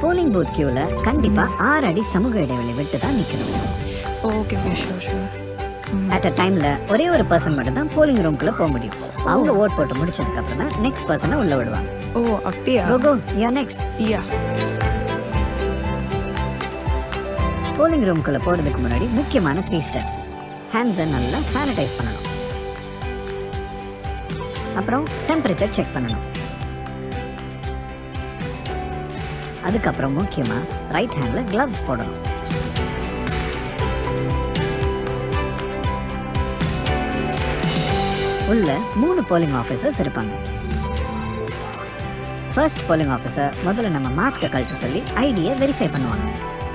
polling booth கியூல கண்டிப்பா ஆறு அடி சமூக இடைவெளி விட்டு தான் நிக்கணும் okay okay sure sure at a டைம்ல ஒரே ஒரு பர்சன் மட்டும் தான் போலிங் ரூம்குள்ள போக முடியும் அவங்க ஓட் போட்டு முடிச்சதுக்கு அப்புறம் தான் நெக்ஸ்ட் பர்சனை உள்ள விடுவாங்க ஓ அப்படியா go go you next yeah polling ரூம்குள்ள போறதுக்கு முன்னாடி முக்கியமான த்ரீ ஸ்டெப்ஸ் ஹேண்ட்ஸை நல்லா சானிடைஸ் பண்ணணும் அப்புறம் டெம்பரேச்சர் செக் பண்ணணும் அதுக்கப்புறம் முக்கியமா ரைட் ஹேண்ட்ல கிளவ்ஸ் போடணும் உள்ள மூணு போலிங் ஆஃபீஸர்ஸ் இருப்பாங்க ஃபர்ஸ்ட் போலிங் ஆஃபீஸர் முதல்ல நம்ம மாஸ்க்கை கழட்ட சொல்லி ஐடியை வெரிஃபை பண்ணுவாங்க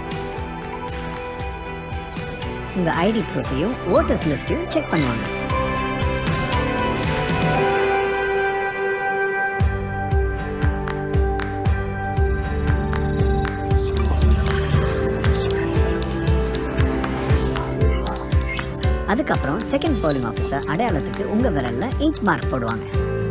உங்க ஐடி ப்ரூஃபையும் ஓட்டர்ஸ் லிஸ்ட்டையும் செக் பண்ணுவாங்க அதுக்கப்புறம் செகண்ட் போலிங் ஆஃபீஸர் அடையாளத்துக்கு உங்க விரல்ல இங்க் மார்க் போடுவாங்க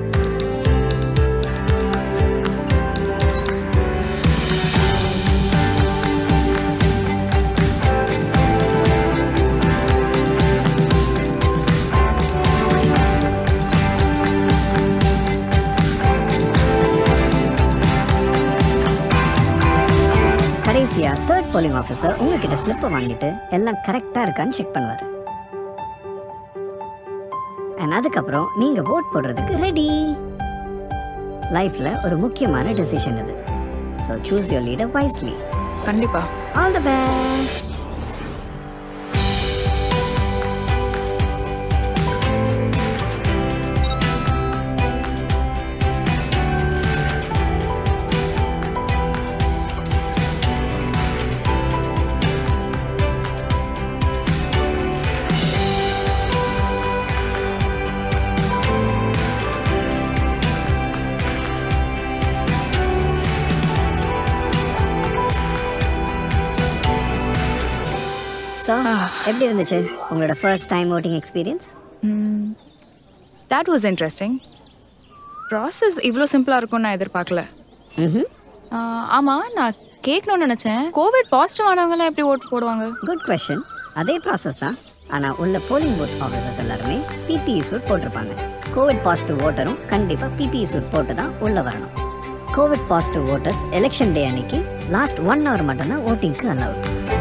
கடைசியா தேர்ட் போலிங் ஆஃபீஸர் உங்ககிட்ட ஸ்லிப்பை வாங்கிட்டு எல்லாம் கரெக்டா இருக்கான்னு செக் பண்ணுவாரு அண்ட் அதுக்கப்புறம் நீங்க ஓட் போடுறதுக்கு ரெடி லைஃப்ல ஒரு முக்கியமான டெசிஷன் இது so choose your leader wisely கண்டிப்பா ஆல் தி பெஸ்ட் ஸோ எப்படி இருந்துச்சு உங்களோட first time voting experience that was interesting process இவ்வளோ சிம்பிளாக இருக்கும்னு நான் எதிர்பார்க்கல ம் ஆஹ், ஆமா நான் கேட்கணும்னு நினைச்சேன் கோவிட் பாசிட்டிவ் ஆனவங்கலாம் எப்படி ஓட்டு போடுவாங்க குட் கொஷின் அதே ப்ராசஸ் தான் ஆனால் உள்ள போலிங் பூத் ஆஃபீஸர்ஸ் எல்லாருமே பிபிஇ சூட் போட்டிருப்பாங்க கோவிட் பாசிட்டிவ் ஓட்டரும் கண்டிப்பாக பிபிஇ சூட் போட்டு தான் உள்ள வரணும் COVID positive voters election day அன்னைக்கு லாஸ்ட் ஒன் ஹவர் மட்டும்தான் ஓட்டிங்க்கு அலவுட்